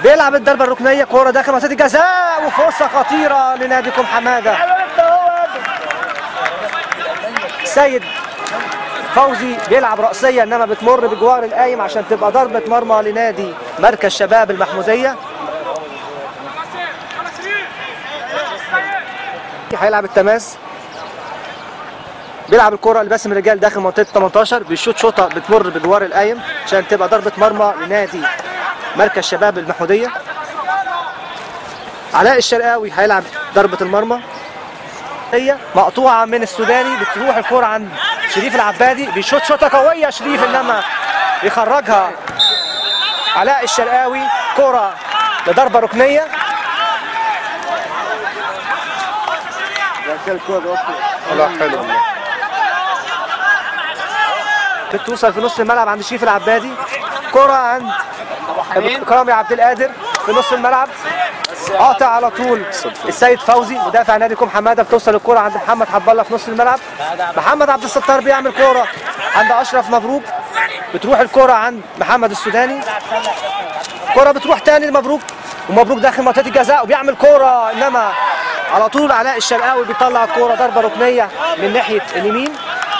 بيلعب الضربه الركنيه كوره داخل منطقه الجزاء وفرصه خطيره لناديكم حماده سيد فوزي بيلعب رأسية انما بتمر بجوار القايم عشان تبقى ضربة مرمى لنادي مركز شباب المحمودية هيلعب التماس بيلعب الكرة لباسم الرجال داخل منطقة 18 بيشوط شوطة بتمر بجوار القايم عشان تبقى ضربة مرمى لنادي مركز شباب المحمودية علاء الشرقاوي هيلعب ضربة المرمى هي مقطوعة من السوداني بتروح الكرة عند شريف العبادي بيشوط شوطة قوية شريف انما يخرجها علاء الشرقاوي كرة لضربة ركنية لا حلو والله بتوصل في نص الملعب عند شريف العبادي كرة عند كرامي عبد القادر في نص الملعب قاطع على طول السيد فوزي مدافع ناديكم حماده بتوصل الكرة عند محمد حب الله في نص الملعب محمد عبد الستار بيعمل كرة عند اشرف مبروك بتروح الكرة عند محمد السوداني كرة بتروح تاني لمبروك ومبروك داخل منطقة الجزاء وبيعمل كرة انما على طول علاء الشرقاوي بيطلع الكرة ضربة ركنية من ناحية اليمين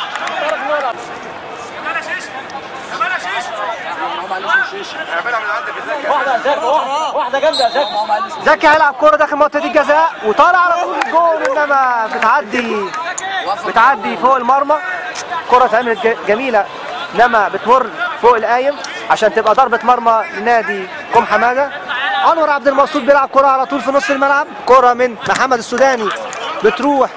زكي هيلعب كرة داخل منطقة الجزاء وطالع على طول الجول انما بتعدي بتعدي فوق المرمى كرة اتعملت ج- جميلة انما بتمر فوق القايم عشان تبقى ضربة مرمى لنادي كوم حمادة انور عبد المقصود بيلعب كرة على طول في نص الملعب كرة من محمد السوداني بتروح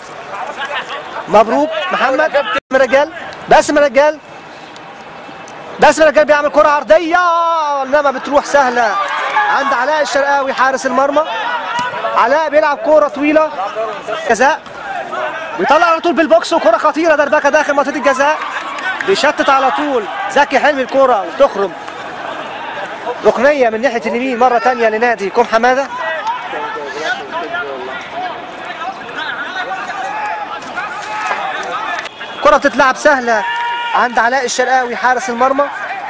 مبروك محمد رجال باسم رجال باسم رجال بيعمل كرة عرضية انما بتروح سهلة عند علاء الشرقاوي حارس المرمى علاء بيلعب كرة طويلة جزاء بيطلع على طول بالبوكس وكرة خطيرة دربكة داخل منطقة الجزاء بيشتت على طول زكي حلمي الكرة وتخرج ركنية من ناحية اليمين مرة تانية لنادي كوم حمادة كرة بتتلعب سهلة عند علاء الشرقاوي حارس المرمى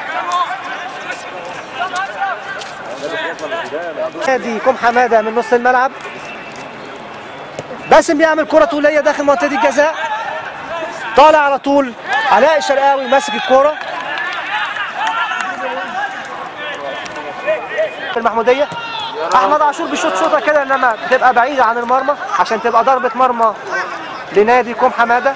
نادي كوم حمادة من نص الملعب باسم بيعمل كرة طولية داخل منطقة الجزاء طالع على طول علاء الشرقاوي ماسك الكرة المحمودية احمد عاشور بيشوط شوطة كده انما بتبقى بعيدة عن المرمى عشان تبقى ضربة مرمى لنادي كوم حمادة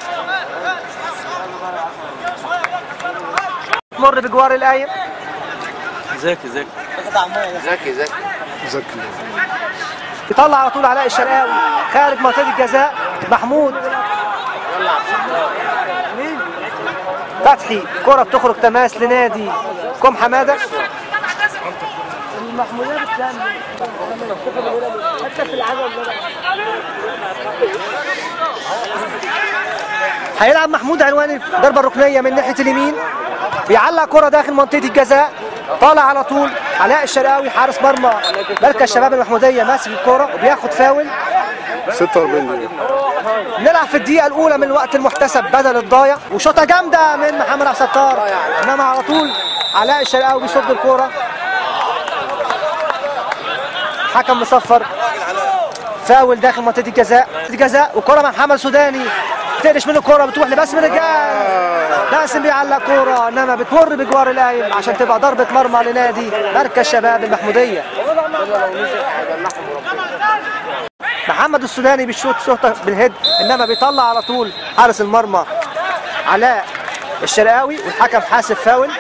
تمر بجوار القايم زكي زكي ذكي ذكي ذكي يطلع على طول علاء الشرقاوي خارج منطقه الجزاء محمود فتحي كره بتخرج تماس لنادي كوم حماده هيلعب محمود عنواني ضربه ركنيه من ناحيه اليمين بيعلق كره داخل منطقه الجزاء طالع على طول علاء الشرقاوي حارس مرمى مركز شباب المحموديه ماسك الكره وبياخد فاول 46 دقيقة نلعب في الدقيقة الأولى من الوقت المحتسب بدل الضايع وشوطة جامدة من محمد عبد الستار إنما على طول علاء الشرقاوي بيصد الكورة حكم مصفر فاول داخل منطقة الجزاء الجزاء وكرة مع محمد سوداني بتقلش منه الكورة بتروح لباسم الرجال باسم بيعلق كورة انما بتمر بجوار القايم عشان تبقى ضربة مرمى لنادي مركز شباب المحمودية محمد السوداني بيشوط شوطه بالهيد انما بيطلع على طول حارس المرمى علاء الشرقاوي والحكم حاسب فاول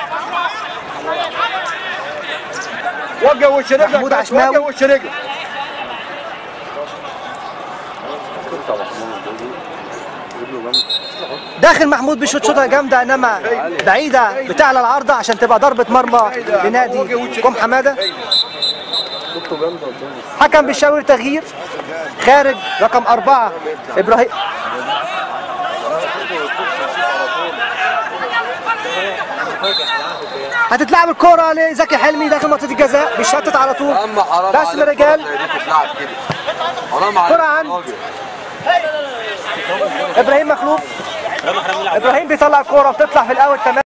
وقع وش رجلك محمود عشماوي. وقع وش رجلك داخل محمود بيشوط شوطه جامده انما بعيده بتعلى العارضه عشان تبقى ضربه مرمى لنادي كوم حماده حكم بيشاور تغيير خارج رقم أربعة إبراهيم هتتلعب الكرة لزكي حلمي داخل منطقة الجزاء بيشتت على طول اما حرام بس من رجال تتلعب كده حرام عليك كرة عن ابراهيم مخلوف ابراهيم بيطلع الكرة بتطلع في الاول تمام